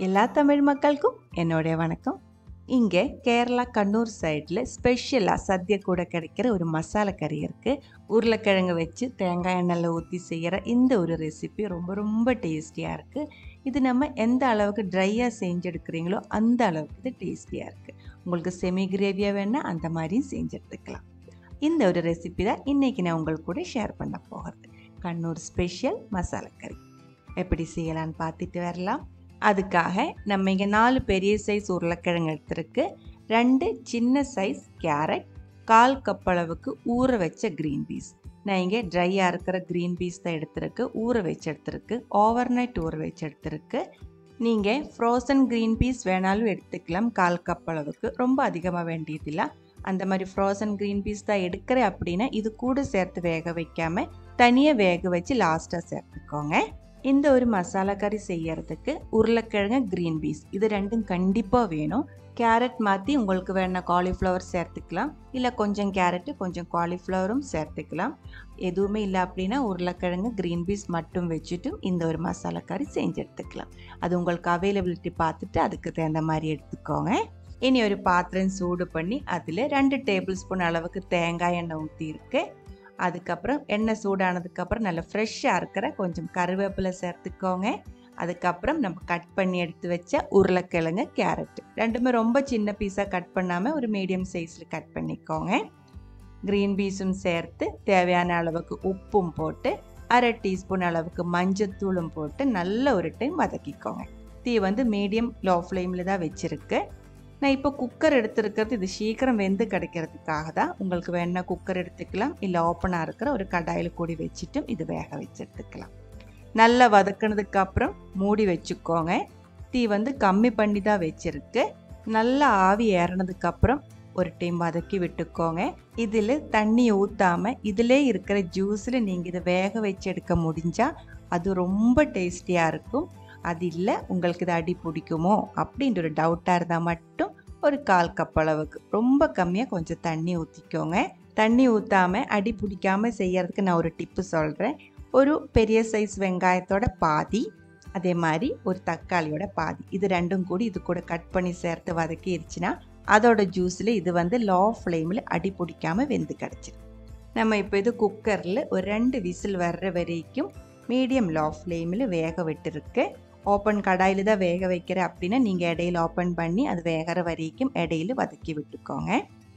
எல்லா தமிழ் மக்களுக்கும் என்னுடைய வணக்கம் இங்கே கேரளா கண்ணூர் சைடில் ஸ்பெஷலாக சத்யா கூட கிடைக்கிற ஒரு மசாலா கறி இருக்குது உருளைக்கிழங்கு வச்சு தேங்காய் எண்ணெயில் ஊற்றி செய்கிற இந்த ஒரு ரெசிபி ரொம்ப ரொம்ப டேஸ்டியாக இருக்குது இது நம்ம எந்த அளவுக்கு ட்ரையாக செஞ்செடுக்கிறீங்களோ அந்த அளவுக்கு இது டேஸ்டியாக இருக்குது உங்களுக்கு செமி கிரேவியாக வேணால் அந்த மாதிரியும் செஞ்சு எடுத்துக்கலாம் இந்த ஒரு ரெசிபி தான் இன்றைக்கி நான் உங்களுக்கு கூட ஷேர் பண்ண போகிறது கண்ணூர் ஸ்பெஷல் மசாலா கறி எப்படி செய்யலான்னு பார்த்துட்டு வரலாம் அதுக்காக நம்ம இங்கே நாலு பெரிய சைஸ் உருளைக்கிழங்கு எடுத்துருக்கு ரெண்டு சின்ன சைஸ் கேரட் கால் கப் அளவுக்கு ஊற வச்ச க்ரீன் பீஸ் நான் இங்கே ட்ரையாக இருக்கிற க்ரீன் பீஸ் தான் எடுத்துருக்கு ஊற வச்சு எடுத்துருக்கு ஓவர் நைட் ஊற வச்சு எடுத்துருக்கு நீங்கள் ஃப்ரோசன் க்ரீன் பீஸ் வேணாலும் எடுத்துக்கலாம் கால் கப் அளவுக்கு ரொம்ப அதிகமாக வேண்டியதில்லை அந்த மாதிரி ஃப்ரோசன் க்ரீன் பீஸ் தான் எடுக்கிறேன் அப்படின்னா இது கூட சேர்த்து வேக வைக்காமல் தனியாக வேக வச்சு லாஸ்ட்டாக சேர்த்துக்கோங்க இந்த ஒரு மசாலா கறி செய்யறதுக்கு உருளைக்கிழங்கு க்ரீன் பீஸ் இது ரெண்டும் கண்டிப்பாக வேணும் கேரட் மாற்றி உங்களுக்கு வேணால் காலிஃப்ளவர் சேர்த்துக்கலாம் இல்லை கொஞ்சம் கேரட்டு கொஞ்சம் காலிஃப்ளவரும் சேர்த்துக்கலாம் எதுவுமே இல்லை அப்படின்னா உருளைக்கிழங்கு க்ரீன் பீஸ் மட்டும் வச்சுட்டும் இந்த ஒரு மசாலா கறி செஞ்சு எடுத்துக்கலாம் அது உங்களுக்கு அவைலபிலிட்டி பார்த்துட்டு அதுக்கு தகுந்த மாதிரி எடுத்துக்கோங்க இனி ஒரு பாத்திரம் சூடு பண்ணி அதில் ரெண்டு டேபிள் ஸ்பூன் அளவுக்கு தேங்காய் எண்ணெய் ஊற்றிருக்கு அதுக்கப்புறம் எண்ணெய் சூடானதுக்கப்புறம் நல்லா ஃப்ரெஷ்ஷாக இருக்கிற கொஞ்சம் கருவேப்பிலை சேர்த்துக்கோங்க அதுக்கப்புறம் நம்ம கட் பண்ணி எடுத்து வச்ச உருளைக்கிழங்கு கேரட் ரெண்டுமே ரொம்ப சின்ன பீஸாக கட் பண்ணாமல் ஒரு மீடியம் சைஸில் கட் பண்ணிக்கோங்க க்ரீன் பீஸும் சேர்த்து தேவையான அளவுக்கு உப்பும் போட்டு அரை டீஸ்பூன் அளவுக்கு மஞ்சத்தூளும் போட்டு நல்ல ஒரு டைம் வதக்கிக்கோங்க தீ வந்து மீடியம் லோ ஃப்ளேமில் தான் வச்சுருக்கு நான் இப்போ குக்கர் எடுத்துருக்கிறது இது சீக்கிரம் வெந்து கிடைக்கிறதுக்காக தான் உங்களுக்கு வேணால் குக்கர் எடுத்துக்கலாம் இல்லை ஓப்பனாக இருக்கிற ஒரு கடாயில் கூடி வச்சுட்டும் இது வேக வச்சு எடுத்துக்கலாம் நல்லா வதக்கினதுக்கு அப்புறம் மூடி வச்சுக்கோங்க தீ வந்து கம்மி பண்ணி தான் வச்சுருக்கு நல்லா ஆவி ஏறினதுக்கப்புறம் ஒரு டைம் வதக்கி விட்டுக்கோங்க இதில் தண்ணி ஊற்றாமல் இதிலே இருக்கிற ஜூஸில் நீங்கள் இதை வேக வச்சு எடுக்க முடிஞ்சால் அது ரொம்ப டேஸ்டியாக இருக்கும் அது இல்லை உங்களுக்கு இது அடி பிடிக்குமோ அப்படின்ற ஒரு டவுட்டாக இருந்தால் மட்டும் ஒரு கால் கப் அளவுக்கு ரொம்ப கம்மியாக கொஞ்சம் தண்ணி ஊற்றிக்கோங்க தண்ணி ஊற்றாமல் அடி பிடிக்காமல் செய்யறதுக்கு நான் ஒரு டிப்பு சொல்கிறேன் ஒரு பெரிய சைஸ் வெங்காயத்தோட பாதி அதே மாதிரி ஒரு தக்காளியோட பாதி இது ரெண்டும் கூடி இது கூட கட் பண்ணி சேர்த்து வதக்கிடுச்சுன்னா அதோட ஜூஸில் இது வந்து லோ ஃப்ளேமில் அடி பிடிக்காமல் வெந்து கிடச்சிடும் நம்ம இப்போ இது குக்கரில் ஒரு ரெண்டு விசில் வர்ற வரைக்கும் மீடியம் லோ ஃப்ளேமில் வேக விட்டுருக்கு ஓப்பன் கடாயில் தான் வேக வைக்கிறேன் அப்படின்னா நீங்கள் இடையில ஓப்பன் பண்ணி அது வேகிற வரைக்கும் இடையில வதக்கி விட்டுக்கோங்க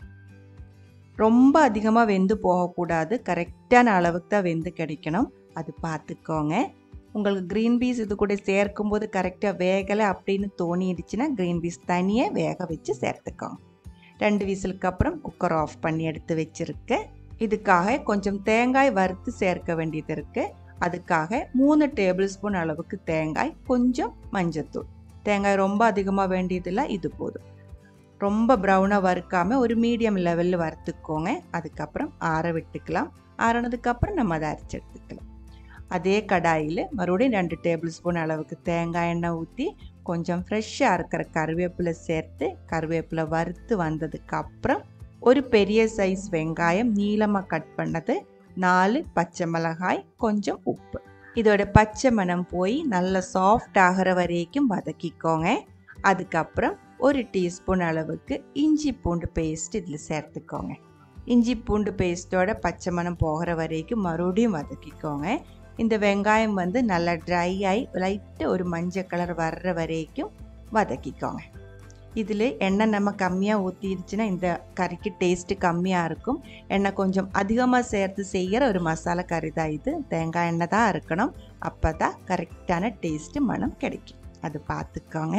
ரொம்ப அதிகமாக வெந்து போகக்கூடாது கரெக்டான அளவுக்கு தான் வெந்து கிடைக்கணும் அது பார்த்துக்கோங்க உங்களுக்கு க்ரீன் பீஸ் இது கூட சேர்க்கும்போது கரெக்டாக வேகலை அப்படின்னு தோணிடுச்சுன்னா க்ரீன் பீஸ் தனியாக வேக வச்சு சேர்த்துக்கோங்க ரெண்டு விசிலுக்கு அப்புறம் குக்கர் ஆஃப் பண்ணி எடுத்து வச்சுருக்கேன் இதுக்காக கொஞ்சம் தேங்காய் வறுத்து சேர்க்க வேண்டியது இருக்குது அதுக்காக மூணு டேபிள் ஸ்பூன் அளவுக்கு தேங்காய் கொஞ்சம் மஞ்சத்தூள் தேங்காய் ரொம்ப அதிகமாக வேண்டியதில்லை இது போதும் ரொம்ப ப்ரௌனாக வறுக்காமல் ஒரு மீடியம் லெவலில் வறுத்துக்கோங்க அதுக்கப்புறம் ஆற விட்டுக்கலாம் ஆறினதுக்கப்புறம் நம்ம அதை அரைச்சி எடுத்துக்கலாம் அதே கடாயில் மறுபடியும் ரெண்டு டேபிள் ஸ்பூன் அளவுக்கு தேங்காய் எண்ணெய் ஊற்றி கொஞ்சம் ஃப்ரெஷ்ஷாக இருக்கிற கருவேப்பிலை சேர்த்து கருவேப்பிலை வறுத்து வந்ததுக்கப்புறம் ஒரு பெரிய சைஸ் வெங்காயம் நீளமாக கட் பண்ணது நாலு பச்சை மிளகாய் கொஞ்சம் உப்பு இதோட பச்சை மணம் போய் நல்லா சாஃப்ட் ஆகிற வரைக்கும் வதக்கிக்கோங்க அதுக்கப்புறம் ஒரு டீஸ்பூன் அளவுக்கு இஞ்சி பூண்டு பேஸ்ட் இதில் சேர்த்துக்கோங்க இஞ்சி பூண்டு பேஸ்ட்டோட பச்சை மணம் போகிற வரைக்கும் மறுபடியும் வதக்கிக்கோங்க இந்த வெங்காயம் வந்து நல்லா ட்ரை ஆகி லைட்டு ஒரு மஞ்சள் கலர் வர்ற வரைக்கும் வதக்கிக்கோங்க இதில் எண்ணெய் நம்ம கம்மியாக ஊற்றிடுச்சுன்னா இந்த கறிக்கு டேஸ்ட்டு கம்மியாக இருக்கும் எண்ணெய் கொஞ்சம் அதிகமாக சேர்த்து செய்கிற ஒரு மசாலா கறி தான் இது தேங்காய் எண்ணெய் தான் இருக்கணும் அப்போ தான் கரெக்டான டேஸ்ட்டு மனம் கிடைக்கும் அது பார்த்துக்கோங்க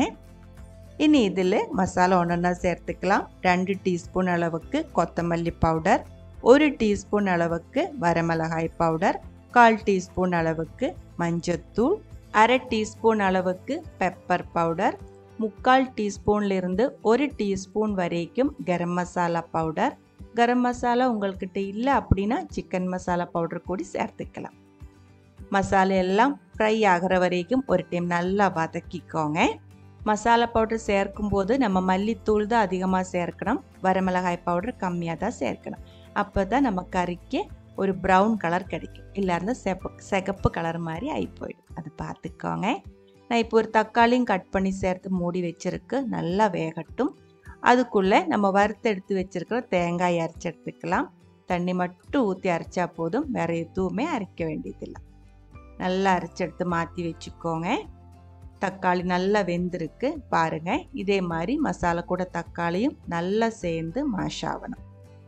இனி இதில் மசாலா ஒன்றா சேர்த்துக்கலாம் ரெண்டு டீஸ்பூன் அளவுக்கு கொத்தமல்லி பவுடர் ஒரு டீஸ்பூன் அளவுக்கு வரமிளகாய் பவுடர் கால் டீஸ்பூன் அளவுக்கு மஞ்சத்தூள் அரை டீஸ்பூன் அளவுக்கு பெப்பர் பவுடர் முக்கால் டீஸ்பூன்லேருந்து ஒரு டீஸ்பூன் வரைக்கும் கரம் மசாலா பவுடர் கரம் மசாலா உங்கள்கிட்ட இல்லை அப்படின்னா சிக்கன் மசாலா பவுடர் கூடி சேர்த்துக்கலாம் மசாலா எல்லாம் ஃப்ரை ஆகிற வரைக்கும் ஒரு டைம் நல்லா வதக்கிக்கோங்க மசாலா பவுடர் சேர்க்கும்போது நம்ம மல்லித்தூள் தான் அதிகமாக சேர்க்கணும் வரமிளகாய் பவுடர் கம்மியாக தான் சேர்க்கணும் அப்போ தான் நம்ம கறிக்கு ஒரு ப்ரௌன் கலர் கிடைக்கும் இல்லை இருந்தால் செப்ப சிகப்பு கலர் மாதிரி ஆகி போயிடும் அது பார்த்துக்கோங்க நான் இப்போ ஒரு தக்காளியும் கட் பண்ணி சேர்த்து மூடி வச்சிருக்கு நல்லா வேகட்டும் அதுக்குள்ளே நம்ம வறுத்து எடுத்து வச்சிருக்கிற தேங்காய் அரைச்சி எடுத்துக்கலாம் தண்ணி மட்டும் ஊற்றி அரைச்சா போதும் வேறு எதுவுமே அரைக்க வேண்டியதில்லை நல்லா அரைச்சி எடுத்து மாற்றி வச்சுக்கோங்க தக்காளி நல்லா வெந்திருக்கு பாருங்க இதே மாதிரி மசாலா கூட தக்காளியும் நல்லா சேர்ந்து மாஷ் ஆகணும்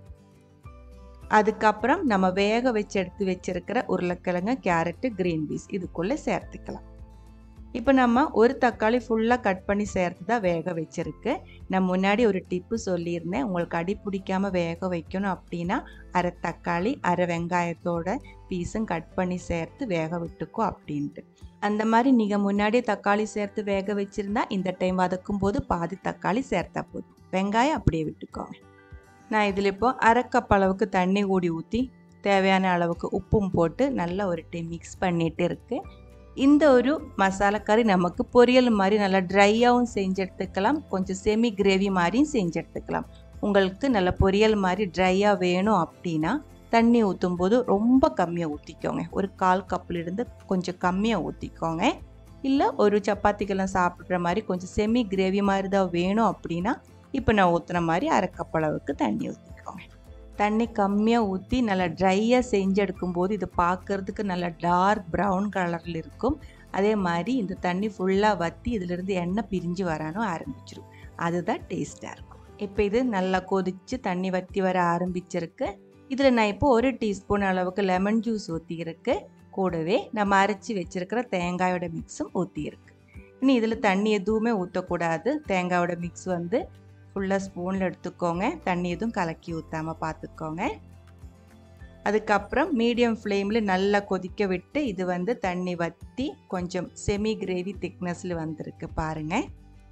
அதுக்கப்புறம் நம்ம வேக வச்சு எடுத்து வச்சிருக்கிற உருளைக்கிழங்கு கேரட்டு க்ரீன் பீஸ் இதுக்குள்ளே சேர்த்துக்கலாம் இப்போ நம்ம ஒரு தக்காளி ஃபுல்லாக கட் பண்ணி சேர்த்து தான் வேக வச்சுருக்கு நான் முன்னாடி ஒரு டிப்பு சொல்லியிருந்தேன் உங்களுக்கு அடி பிடிக்காம வேக வைக்கணும் அப்படின்னா அரை தக்காளி அரை வெங்காயத்தோட பீஸும் கட் பண்ணி சேர்த்து வேக விட்டுக்கோ அப்படின்ட்டு அந்த மாதிரி நீங்கள் முன்னாடியே தக்காளி சேர்த்து வேக வச்சுருந்தா இந்த டைம் வதக்கும் போது பாதி தக்காளி சேர்த்தா போதும் வெங்காயம் அப்படியே விட்டுக்கோங்க நான் இதில் இப்போ அரை கப் அளவுக்கு தண்ணி கூடி ஊற்றி தேவையான அளவுக்கு உப்பும் போட்டு நல்லா ஒரு டைம் மிக்ஸ் பண்ணிட்டு இருக்கு இந்த ஒரு மசாலா கறி நமக்கு பொரியல் மாதிரி நல்லா ட்ரையாகவும் செஞ்சு எடுத்துக்கலாம் கொஞ்சம் செமி கிரேவி மாதிரியும் செஞ்சு எடுத்துக்கலாம் உங்களுக்கு நல்ல பொரியல் மாதிரி ட்ரையாக வேணும் அப்படின்னா தண்ணி ஊற்றும் போது ரொம்ப கம்மியாக ஊற்றிக்கோங்க ஒரு கால் கப்பிலிருந்து கொஞ்சம் கம்மியாக ஊற்றிக்கோங்க இல்லை ஒரு சப்பாத்திக்கெல்லாம் சாப்பிட்ற மாதிரி கொஞ்சம் செமி கிரேவி மாதிரி தான் வேணும் அப்படின்னா இப்போ நான் ஊற்றுன மாதிரி அரை கப் அளவுக்கு தண்ணி ஊற்றிக்கோங்க தண்ணி கம்மியாக ஊற்றி நல்லா ட்ரையாக செஞ்சு எடுக்கும்போது இது பார்க்குறதுக்கு நல்லா டார்க் ப்ரௌன் கலரில் இருக்கும் அதே மாதிரி இந்த தண்ணி ஃபுல்லாக வற்றி இதிலிருந்து எண்ணெய் பிரிஞ்சு வரானும் ஆரம்பிச்சிடும் அதுதான் டேஸ்ட்டாக இருக்கும் இப்போ இது நல்லா கொதித்து தண்ணி வற்றி வர ஆரம்பிச்சிருக்கு இதில் நான் இப்போ ஒரு டீஸ்பூன் அளவுக்கு லெமன் ஜூஸ் ஊற்றியிருக்கு கூடவே நம்ம அரைச்சி வச்சுருக்கிற தேங்காயோட மிக்ஸும் ஊற்றியிருக்கு இனி இதில் தண்ணி எதுவுமே ஊற்றக்கூடாது தேங்காயோட மிக்ஸ் வந்து ஃபுல்லாக ஸ்பூனில் எடுத்துக்கோங்க தண்ணி எதுவும் கலக்கி ஊற்றாமல் பார்த்துக்கோங்க அதுக்கப்புறம் மீடியம் ஃப்ளேமில் நல்லா கொதிக்க விட்டு இது வந்து தண்ணி வற்றி கொஞ்சம் செமி கிரேவி திக்னஸில் வந்திருக்கு பாருங்கள்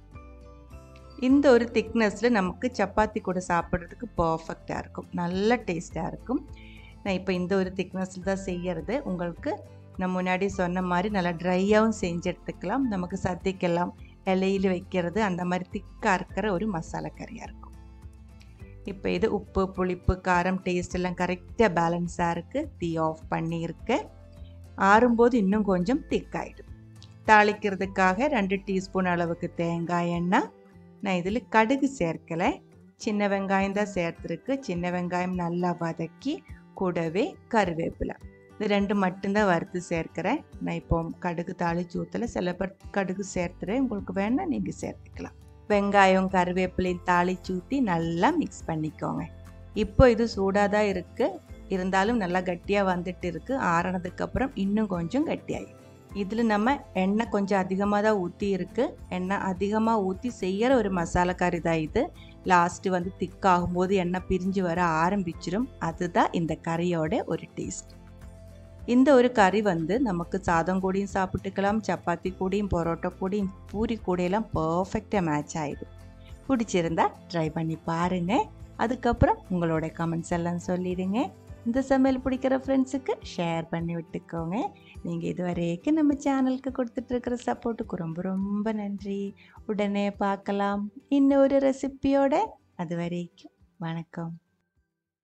இந்த ஒரு திக்னஸில் நமக்கு சப்பாத்தி கூட சாப்பிட்றதுக்கு பர்ஃபெக்டாக இருக்கும் நல்ல டேஸ்ட்டாக இருக்கும் நான் இப்போ இந்த ஒரு திக்னஸில் தான் செய்யறது உங்களுக்கு நான் முன்னாடி சொன்ன மாதிரி நல்லா ட்ரையாகவும் செஞ்சு எடுத்துக்கலாம் நமக்கு சத்திக்கெல்லாம் இலையில் வைக்கிறது அந்த மாதிரி திக்காக இருக்கிற ஒரு மசாலா கறியாக இருக்கும் இப்போ இது உப்பு புளிப்பு காரம் டேஸ்ட் எல்லாம் கரெக்டாக பேலன்ஸாக இருக்குது தீ ஆஃப் பண்ணியிருக்கு ஆறும்போது இன்னும் கொஞ்சம் திக்காயிடும் தாளிக்கிறதுக்காக ரெண்டு டீஸ்பூன் அளவுக்கு தேங்காய் எண்ணெய் நான் இதில் கடுகு சேர்க்கலை சின்ன வெங்காயம் தான் சேர்த்துருக்கு சின்ன வெங்காயம் நல்லா வதக்கி கூடவே கருவேப்பிலை இது ரெண்டு மட்டும்தான் வறுத்து சேர்க்கிறேன் நான் இப்போ கடுகு தாளிச்சு ஊற்றல சில பேர் கடுகு சேர்த்துறேன் உங்களுக்கு வேணால் நீங்கள் சேர்த்துக்கலாம் வெங்காயம் கருவேப்பிலையும் தாளிச்சு ஊற்றி நல்லா மிக்ஸ் பண்ணிக்கோங்க இப்போ இது சூடாக தான் இருக்குது இருந்தாலும் நல்லா கட்டியாக வந்துட்டு இருக்குது ஆறினதுக்கப்புறம் இன்னும் கொஞ்சம் கட்டியாயிடும் இதில் நம்ம எண்ணெய் கொஞ்சம் அதிகமாக தான் ஊற்றி இருக்குது எண்ணெய் அதிகமாக ஊற்றி செய்கிற ஒரு மசாலா கறி தான் இது லாஸ்ட்டு வந்து திக்காகும்போது எண்ணெய் பிரிஞ்சு வர ஆரம்பிச்சிடும் அதுதான் இந்த கறியோட ஒரு டேஸ்ட் இந்த ஒரு கறி வந்து நமக்கு சாதம் கூடயும் சாப்பிட்டுக்கலாம் சப்பாத்தி கூடயும் பரோட்டா கூடயும் பூரி கூடையெல்லாம் பர்ஃபெக்டாக மேட்ச் ஆகிடும் பிடிச்சிருந்தா ட்ரை பண்ணி பாருங்கள் அதுக்கப்புறம் உங்களோட கமெண்ட்ஸ் எல்லாம் சொல்லிடுங்க இந்த சமையல் பிடிக்கிற ஃப்ரெண்ட்ஸுக்கு ஷேர் பண்ணி விட்டுக்கோங்க நீங்கள் இது வரைக்கும் நம்ம சேனலுக்கு கொடுத்துட்ருக்கிற சப்போர்ட்டுக்கு ரொம்ப ரொம்ப நன்றி உடனே பார்க்கலாம் இன்னொரு ரெசிப்பியோட அது வரைக்கும் வணக்கம்